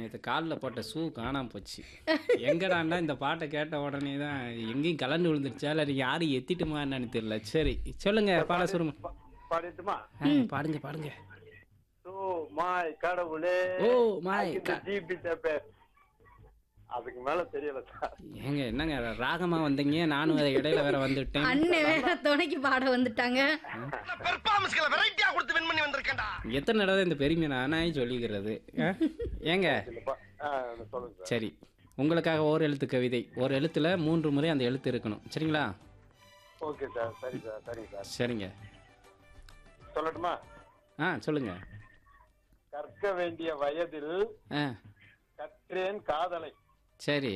நேற்று காலில் போட்ட ஷூ காணாம போச்சு எங்கடாண்டா இந்த பாட்டை கேட்ட உடனே தான் எங்கேயும் கலந்து விழுந்துருச்சா இல்லை யாரும் எத்திட்டுமா என்னன்னு தெரியல சரி சொல்லுங்க பாட சுருங்க பா- பாடிட்டுமா ஆ, பாடுங்க பாடுங்க ஓ மாய் கடவுளே ஓ மாய் இந்த க- ஜிபி டேப்பே அதுக்கு மேல தெரியல சார் ஏங்க என்னங்க ராகமா வந்தீங்க நானும் அதை இடையில வேற வந்துட்டேன் அண்ணன் வேற துணைக்கு பாட வந்துட்டாங்க பெர்ஃபார்மன்ஸ்களை வெரைட்டியா கொடுத்து வின் பண்ணி வந்திருக்கேன்டா எத்தனை தடவை இந்த பெருமை நானே சொல்லிக்கிறது ஆ? ஏங்க இல்லப்பா ஆ, சொல்லுங்க சார் சரி உங்களுக்காக ஓர் எழுத்து கவிதை ஒரு எழுத்துல மூன்று முறை அந்த எழுத்து இருக்கணும் சரிங்களா ஓகே சார் சரி சார் சரிங்க சார் சரிங்க சொல்லட்டுமா ஆ சொல்லுங்க கற்க வேண்டிய வயதில் ஆ கற்றேன் காதலை சரி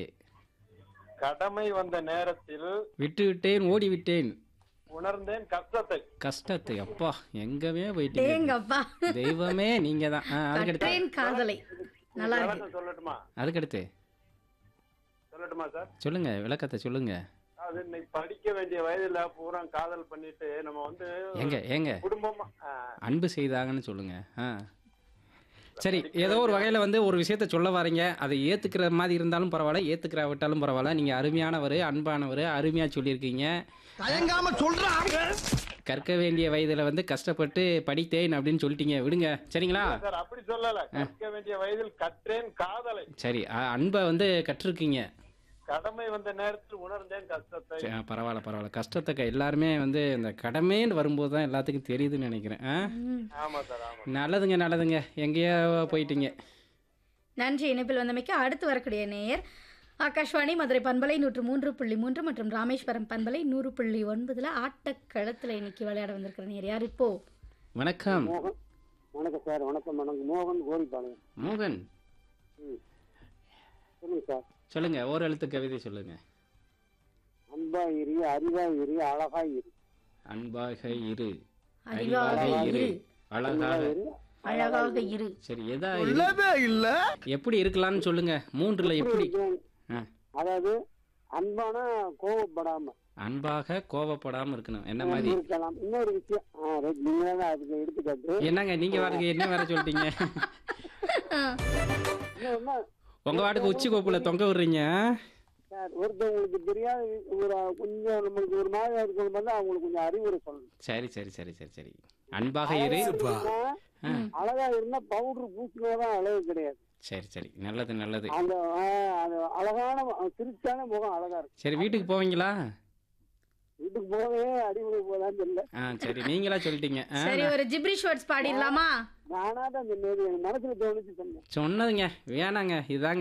கடமை வந்த நேரத்தில் விட்டு விட்டேன் ஓடி விட்டேன் உணர்ந்தேன் கஷ்டத்தை கஷ்டத்தை அப்பா எங்கவே போயிட்டீங்க தேங்கப்பா தெய்வமே நீங்க தான் அதுக்கடுத்து கற்றேன் காதலை நல்லா இருக்கு விளக்கம் சொல்லட்டுமா அதுக்கடுத்து சொல்லட்டுமா சார் சொல்லுங்க விளக்கத்தை சொல்லுங்க அது இன்னைக்கு படிக்க வேண்டிய வயதுல பூரா காதல் பண்ணிட்டு நம்ம வந்து ஏங்க ஏங்க குடும்பமா ஆ, அன்பு செய்தாங்கன்னு சொல்லுங்க ஆ சரி ஏதோ ஒரு வகையில் வந்து ஒரு விஷயத்த சொல்ல வரீங்க அதை ஏற்றுக்கிற மாதிரி இருந்தாலும் பரவாயில்ல ஏற்றுக்கிற விட்டாலும் பரவாயில்ல நீங்கள் அருமையானவர் அன்பானவர் அருமையாக சொல்லியிருக்கீங்க தயங்காம சொல்றாங்க கற்க வேண்டிய வயதில் வந்து கஷ்டப்பட்டு படித்தேன் அப்படின்னு சொல்லிட்டீங்க விடுங்க சரிங்களா சார் அப்படி சொல்லல கற்க வேண்டிய வயதில் கற்றேன் காதலை சரி அ- அன்பை வந்து கற்றிருக்கீங்க கடமை வந்த நேரத்தில் உணர்ந்தேன் கஷ்டத்தை சரி, ஆ, பரவாயில்ல பரவாயில்ல கஷ்டத்தை க- எல்லாருமே வந்து இந்த கடமைன்னு வரும்போது தான் எல்லாத்துக்கும் தெரியுதுன்னு நினைக்கிறேன் ஆ ஆமா சார் ஆமா நல்லதுங்க நல்லதுங்க எங்கேயோ போயிட்டீங்க நன்றி இணைப்பில் வந்தமைக்கு அடுத்து வரக்கூடிய நேயர் ஆகாஷ்வாணி மதுரை பண்பலை நூற்று மூன்று புள்ளி மூன்று மற்றும் ராமேஸ்வரம் பண்பலை நூறு புள்ளி ஒன்பதுல ஆட்டக்களத்தில் இன்னைக்கு விளையாட வந்திருக்கிற நேயர் யார் இப்போ வணக்கம் வணக்கம் சார் வணக்கம் வணக்கம் மோகன் கோரிப்பாளையம் மோகன் சொல்லுங்க சார் சொல்லுங்க ஒரு எழுத்து கவிதை சொல்லுங்க அன்பா இரு அறிவா இரு அழகா இரு அன்பாக இரு அறிவாக இரு அழகாக இரு அழகாக இரு சரி எதா இரு- இல்ல எப்படி இருக்கலாம்னு சொல்லுங்க மூன்றுல எப்படி ஆ, அதாவது அன்பான கோவப்படாம அன்பாக கோவப்படாம இருக்கணும் என்ன மாதிரி இருக்கலாம் இன்னொரு விஷயம் ஆ, ரைட். நீங்க தான் அதுக்கு எடுத்துக்காட்டு என்னங்க நீங்க வரது என்ன வேற சொல்லிட்டீங்க இன்னொன்னு, உங்க வாட்டுக்கு உச்சி கோப்புல தொங்க விடுறீங்க சார் ஒருத்தவங்களுக்கு தெரியாத ஒரு கொஞ்சம் நம்மளுக்கு ஒரு மாதிரி இருக்கணும் வந்து அவங்களுக்கு கொஞ்சம் அறிவுரை சொல்லணும் சரி சரி சரி சரி சரி அன்பாக இரு ஆ, அழகா இருந்தா பவுடர் பூசினாதான் அழகு கிடையாது சரி சரி நல்லது நல்லது அந்த ஆ, அந்த அழகான மு- சிரிச்சான முகம் அழகா இருக்கும் சரி வீட்டுக்கு போவீங்களா வீட்டுக்கு போகவே அறிவுரை போதான்னு தெரியல ஆ சரி நீங்களா சொல்லிட்டீங்க ஆ, சரி ஒரு ஜிப்ரிஷ் வேர்ட்ஸ் பாடிடலாமா நானா தான் இந்த நேரம் எனக்கு மனசுல தோணுச்சு சொன்னேன் சொன்னதுங்க வேணாங்க இதாங்க